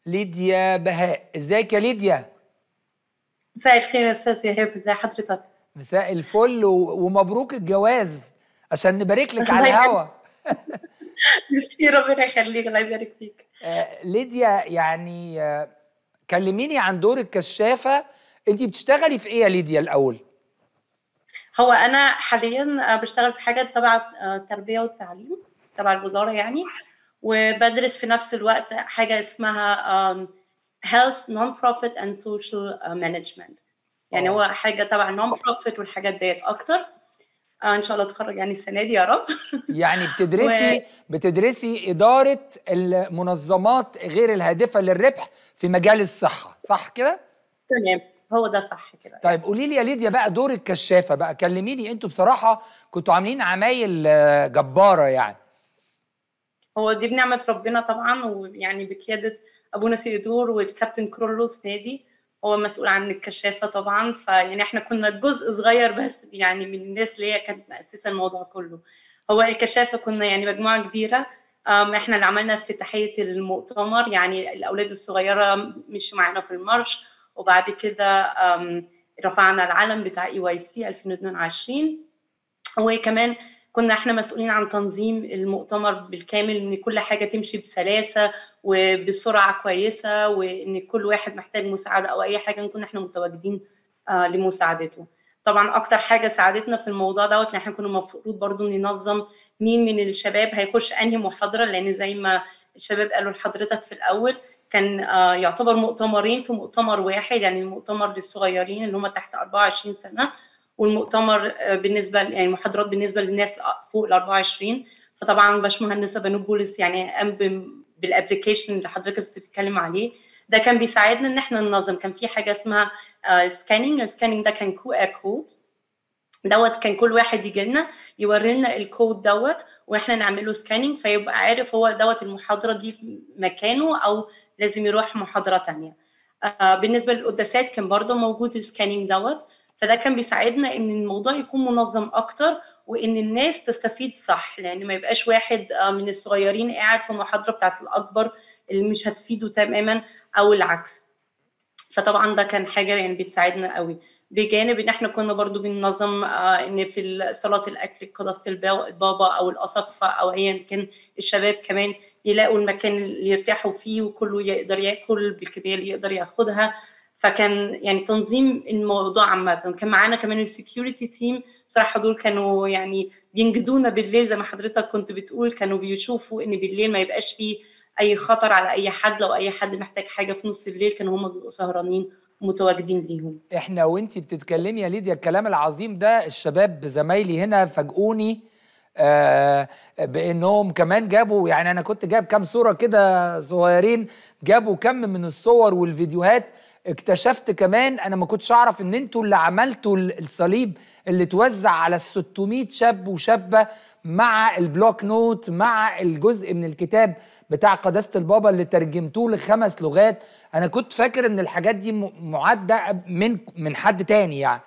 ليديا بهاء ازيك يا ليديا مساء الخير يا استاذ يهاب ازي حضرتك مساء الفل و... ومبروك الجواز عشان نبارك لك على الله يخليك. الهوا ميرسي ربنا يخليك الله يبارك فيك آه، ليديا يعني آه، كلميني عن دور الكشافه انت بتشتغلي في ايه يا ليديا الاول هو انا حاليا آه، بشتغل في حاجه تبع آه، التربيه والتعليم تبع الوزاره يعني وبدرس في نفس الوقت حاجه اسمها um, health non-profit and social uh, management يعني آه. هو حاجه تبع non-profit والحاجات ديت اكتر آه، ان شاء الله اتخرج يعني السنه دي يا رب يعني بتدرسي بتدرسي اداره المنظمات غير الهادفه للربح في مجال الصحه صح كده تمام هو ده صح كده طيب قولي لي يا ليديا بقى دور الكشافه بقى كلميني انتوا بصراحه كنتوا عاملين عمايل آه، جباره يعني هو دي بنعمة ربنا طبعا ويعني بقيادة أبونا سيدور والكابتن كرولوس نادي هو مسؤول عن الكشافة طبعا فيعني احنا كنا جزء صغير بس يعني من الناس اللي هي كانت مؤسسة الموضوع كله هو الكشافة كنا يعني مجموعة كبيرة أم، احنا اللي عملنا افتتاحية المؤتمر يعني الأولاد الصغيرة مشوا معانا في المارش وبعد كده أم، رفعنا العلم بتاع اي واي سي 2022 وكمان كنا احنا مسؤولين عن تنظيم المؤتمر بالكامل ان كل حاجه تمشي بسلاسه وبسرعه كويسه وان كل واحد محتاج مساعده او اي حاجه نكون احنا متواجدين آه لمساعدته طبعا اكتر حاجه ساعدتنا في الموضوع دوت ان احنا كنا المفروض برضو ننظم مين من الشباب هيخش انهي محاضره لان زي ما الشباب قالوا لحضرتك في الاول كان آه يعتبر مؤتمرين في مؤتمر واحد يعني المؤتمر للصغيرين اللي هم تحت 24 سنه والمؤتمر آه، بالنسبه يعني محاضرات بالنسبه للناس فوق ال 24 فطبعا باشمهندسه بنو بولس يعني قام بم- بالابلكيشن اللي حضرتك كنت بتتكلم عليه ده كان بيساعدنا ان احنا ننظم كان في حاجه اسمها سكاننج السكاننج ده كان كو ار كود دوت كان كل واحد يجي لنا يوري لنا الكود دوت واحنا نعمل له سكاننج فيبقى عارف هو دوت المحاضره دي في مكانه او لازم يروح محاضره تانية آه، بالنسبه للقداسات كان برضه موجود السكاننج دوت فده كان بيساعدنا ان الموضوع يكون منظم اكتر وان الناس تستفيد صح لان ما يبقاش واحد آه، من الصغيرين قاعد في محاضره بتاعت الاكبر اللي مش هتفيده تماما او العكس فطبعا ده كان حاجه يعني بتساعدنا قوي بجانب ان احنا كنا برضو بننظم آه، ان في صلاه الاكل قداسه البا- البابا او الاساقفه او ايا كان الشباب كمان يلاقوا المكان اللي يرتاحوا فيه وكله يقدر ياكل بالكميه اللي يقدر ياخدها فكان يعني تنظيم الموضوع عامه كان معانا كمان السكيورتي تيم بصراحه دول كانوا يعني بينجدونا بالليل زي ما حضرتك كنت بتقول كانوا بيشوفوا ان بالليل ما يبقاش فيه اي خطر على اي حد لو اي حد محتاج حاجه في نص الليل كانوا هم بيبقوا سهرانين ومتواجدين ليهم احنا وانتي بتتكلمي يا ليديا الكلام العظيم ده الشباب زمايلي هنا فاجئوني آه بانهم كمان جابوا يعني انا كنت جايب كام صوره كده صغيرين جابوا كم من الصور والفيديوهات اكتشفت كمان انا ما كنتش اعرف ان انتوا اللي عملتوا ال- الصليب اللي اتوزع على ال 600 شاب وشابه مع البلوك نوت مع الجزء من الكتاب بتاع قداسه البابا اللي ترجمتوه لخمس لغات انا كنت فاكر ان الحاجات دي م- معده من من حد تاني يعني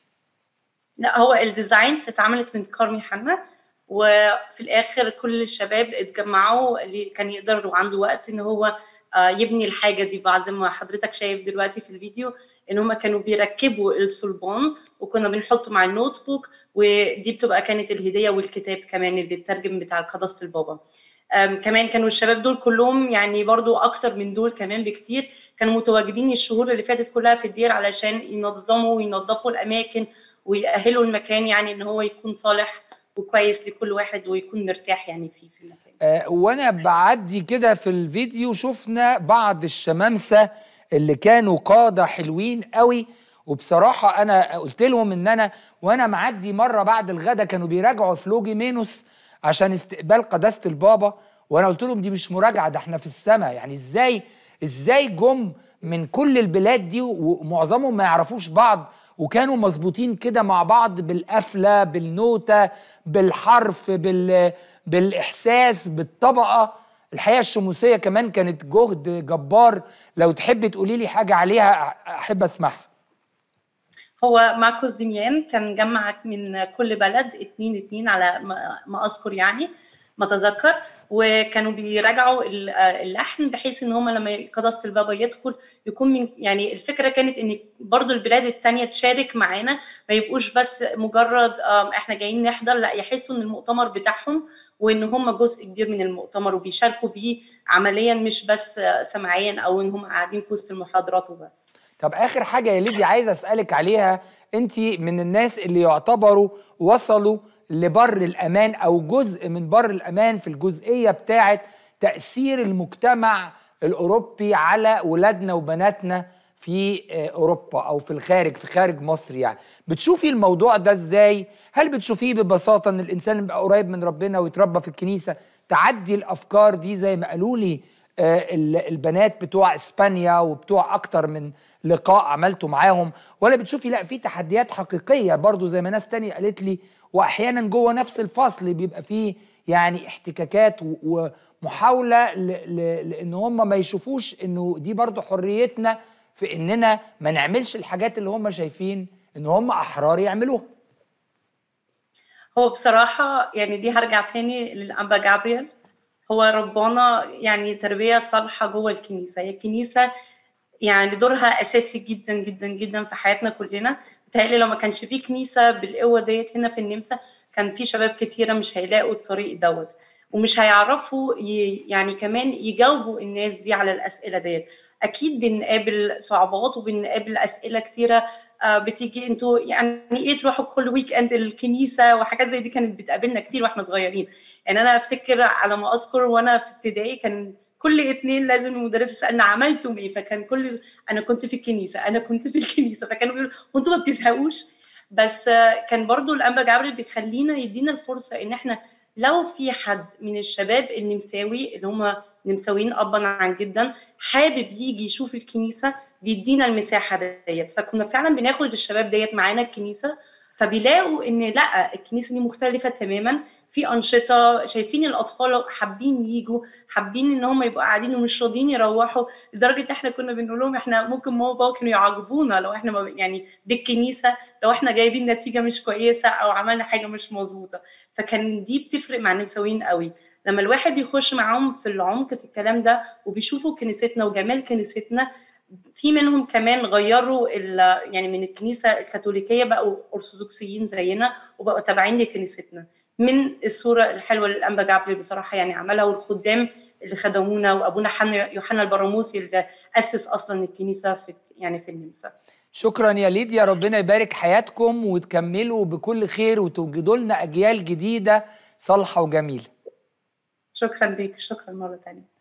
لا هو الديزاينز اتعملت من كارمي حنا وفي الاخر كل الشباب اتجمعوا اللي كان يقدر وعنده وقت ان هو آه، يبني الحاجه دي بعد زي ما حضرتك شايف دلوقتي في الفيديو ان هم كانوا بيركبوا الصلبان وكنا بنحطه مع النوت بوك ودي بتبقى كانت الهديه والكتاب كمان اللي اترجم بتاع قداسه البابا آم، كمان كانوا الشباب دول كلهم يعني برضو اكتر من دول كمان بكتير كانوا متواجدين الشهور اللي فاتت كلها في الدير علشان ينظموا وينظفوا الاماكن ويأهلوا المكان يعني ان هو يكون صالح وكويس لكل واحد ويكون مرتاح يعني فيه في المكان آه، وانا بعدي كده في الفيديو شفنا بعض الشمامسه اللي كانوا قاده حلوين قوي وبصراحه انا قلت لهم ان انا وانا معدي مره بعد الغدا كانوا بيراجعوا فلوجي مينوس عشان استقبال قداسه البابا وانا قلت لهم دي مش مراجعه ده احنا في السماء يعني ازاي ازاي جم من كل البلاد دي ومعظمهم ما يعرفوش بعض وكانوا مظبوطين كده مع بعض بالقفله بالنوته بالحرف بال بالاحساس بالطبقه الحقيقه الشموسيه كمان كانت جهد جبار لو تحبي تقولي لي حاجه عليها احب اسمعها هو ماركوس ديميان كان جمع من كل بلد اتنين اتنين على ما ما اذكر يعني ما اتذكر وكانوا بيراجعوا اللحن بحيث ان هم لما قدس البابا يدخل يكون من يعني الفكره كانت ان برضو البلاد التانية تشارك معانا ما يبقوش بس مجرد احنا جايين نحضر لا يحسوا ان المؤتمر بتاعهم وان هم جزء كبير من المؤتمر وبيشاركوا بيه عمليا مش بس سمعيا او ان هم قاعدين في وسط المحاضرات وبس طب اخر حاجه يا ليدي عايز اسالك عليها انت من الناس اللي يعتبروا وصلوا لبر الامان او جزء من بر الامان في الجزئيه بتاعه تاثير المجتمع الاوروبي على ولادنا وبناتنا في اوروبا او في الخارج في خارج مصر يعني بتشوفي الموضوع ده ازاي هل بتشوفيه ببساطه ان الانسان يبقى قريب من ربنا ويتربى في الكنيسه تعدي الافكار دي زي ما قالوا لي البنات بتوع اسبانيا وبتوع اكتر من لقاء عملته معاهم ولا بتشوفي لا في تحديات حقيقيه برضو زي ما ناس تانية قالت لي واحيانا جوه نفس الفصل بيبقى فيه يعني احتكاكات ومحاوله لان هم ما يشوفوش انه دي برضو حريتنا في اننا ما نعملش الحاجات اللي هم شايفين ان هم احرار يعملوها هو بصراحه يعني دي هرجع تاني للانبا جابريel هو ربنا يعني تربيه صالحه جوه الكنيسه هي الكنيسه يعني دورها اساسي جدا جدا جدا في حياتنا كلنا بتهيألي لو ما كانش في كنيسه بالقوه ديت هنا في النمسا كان في شباب كتيره مش هيلاقوا الطريق دوت ومش هيعرفوا يعني كمان يجاوبوا الناس دي على الاسئله ديت اكيد بنقابل صعوبات وبنقابل اسئله كتيره بتيجي انتوا يعني ايه تروحوا كل ويك اند الكنيسه وحاجات زي دي كانت بتقابلنا كتير واحنا صغيرين يعني انا افتكر على ما اذكر وانا في ابتدائي كان كل اتنين لازم المدرس يسالنا عملتم ايه فكان كل انا كنت في الكنيسه انا كنت في الكنيسه فكانوا بيقولوا وانتوا ما بتزهقوش بس كان برضو الانبا جابريل بيخلينا يدينا الفرصه ان احنا لو في حد من الشباب النمساوي اللي هم نمساويين ابا عن جدا حابب يجي يشوف الكنيسه بيدينا المساحه ديت فكنا فعلا بناخد الشباب ديت معانا الكنيسه فبيلاقوا ان لا الكنيسه دي مختلفه تماما في انشطه شايفين الاطفال حابين يجوا حابين ان هم يبقوا قاعدين ومش راضيين يروحوا لدرجه احنا كنا بنقول لهم احنا ممكن ماما وبابا كانوا يعاقبونا لو احنا يعني بالكنيسه لو احنا جايبين نتيجه مش كويسه او عملنا حاجه مش مظبوطه فكان دي بتفرق مع النمساويين قوي لما الواحد بيخش معاهم في العمق في الكلام ده وبيشوفوا كنيستنا وجمال كنيستنا في منهم كمان غيروا يعني من الكنيسه الكاثوليكيه بقوا ارثوذكسيين زينا وبقوا تابعين لكنيستنا من الصوره الحلوه اللي الانبا جابريل بصراحه يعني عملها والخدام اللي خدمونا وابونا حنا يوحنا البراموسي اللي اسس اصلا الكنيسه في يعني في النمسا شكرا يا ليديا ربنا يبارك حياتكم وتكملوا بكل خير وتوجدوا لنا اجيال جديده صالحه وجميله شكرا ليك شكرا مره ثانيه